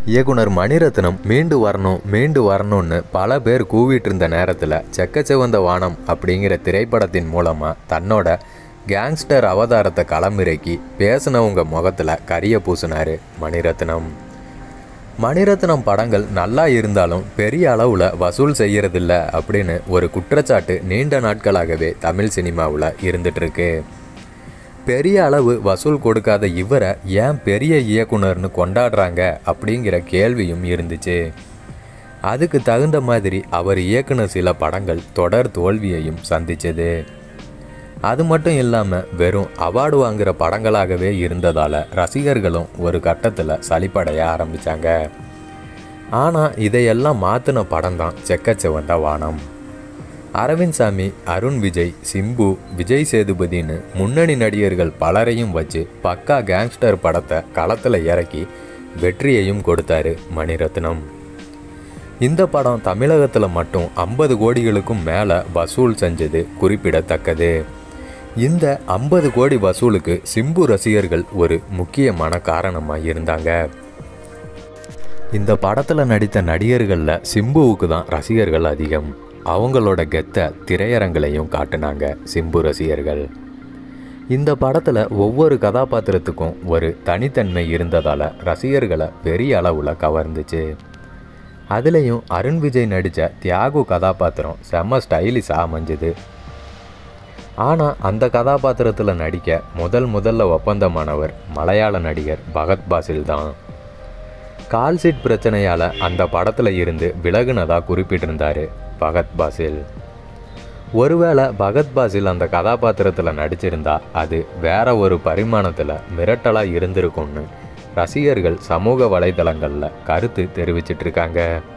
இயக்குனர் மணிரத்னம் மீண்டு வரணும் மீண்டு வரணும்னு பல பேர் கூவிட்டு இருந்த நேரத்தில் செக்கச்செவந்த வானம் அப்படிங்கிற திரைப்படத்தின் மூலமாக தன்னோட கேங்ஸ்டர் அவதாரத்தை களமிறக்கி பேசினவங்க முகத்தில் கரிய பூசினாரு மணிரத்னம் மணிரத்னம் படங்கள் நல்லா இருந்தாலும் பெரிய அளவில் வசூல் செய்யறதில்ல அப்படின்னு ஒரு குற்றச்சாட்டு நீண்ட நாட்களாகவே தமிழ் சினிமாவில் இருந்துகிட்ருக்கு பெரிய அளவு வசூல் கொடுக்காத இவரை ஏன் பெரிய இயக்குனர்னு கொண்டாடுறாங்க அப்படிங்கிற கேள்வியும் இருந்துச்சு அதுக்கு தகுந்த மாதிரி அவர் இயக்குன சில படங்கள் தொடர் தோல்வியையும் சந்திச்சது அது மட்டும் இல்லாமல் வெறும் அவார்டு வாங்குகிற படங்களாகவே இருந்ததால் ரசிகர்களும் ஒரு கட்டத்தில் சலிப்படைய ஆரம்பித்தாங்க ஆனால் இதையெல்லாம் மாற்றின படம் தான் செக்கச்செவந்த வானம் அரவிந்த் சாமி அருண் விஜய் சிம்பு விஜய் சேதுபதினு முன்னணி நடிகர்கள் பலரையும் வச்சு பக்கா கேங்ஸ்டர் படத்தை களத்தில் இறக்கி வெற்றியையும் கொடுத்தாரு மணிரத்னம் இந்த படம் தமிழகத்தில் மட்டும் ஐம்பது கோடிகளுக்கும் மேலே வசூல் செஞ்சது குறிப்பிடத்தக்கது இந்த ஐம்பது கோடி வசூலுக்கு சிம்பு ரசிகர்கள் ஒரு முக்கியமான காரணமாக இருந்தாங்க இந்த படத்தில் நடித்த நடிகர்களில் சிம்புவுக்கு தான் ரசிகர்கள் அதிகம் அவங்களோட கெத்தை திரையரங்கிலையும் காட்டுனாங்க சிம்பு ரசிகர்கள் இந்த படத்தில் ஒவ்வொரு கதாபாத்திரத்துக்கும் ஒரு தனித்தன்மை இருந்ததால் ரசிகர்களை பெரிய அளவில் கவர்ந்துச்சு அதுலேயும் அருண் விஜய் நடித்த தியாகு கதாபாத்திரம் செம்ம ஸ்டைலிஷாக அமைஞ்சுது ஆனால் அந்த கதாபாத்திரத்தில் நடிக்க முதல் முதல்ல ஒப்பந்தமானவர் மலையாள நடிகர் பகத் பாசில் தான் கால்சீட் பிரச்சனையால் அந்த படத்தில் இருந்து விலகுனதாக குறிப்பிட்டிருந்தார் பகத் பாசில் ஒருவேளை பகத் பாசில் அந்த கதாபாத்திரத்தில் நடிச்சிருந்தா அது வேற ஒரு பரிமாணத்தில் மிரட்டலாக இருந்திருக்கும்னு ரசிகர்கள் சமூக வலைதளங்களில் கருத்து தெரிவிச்சிட்டு இருக்காங்க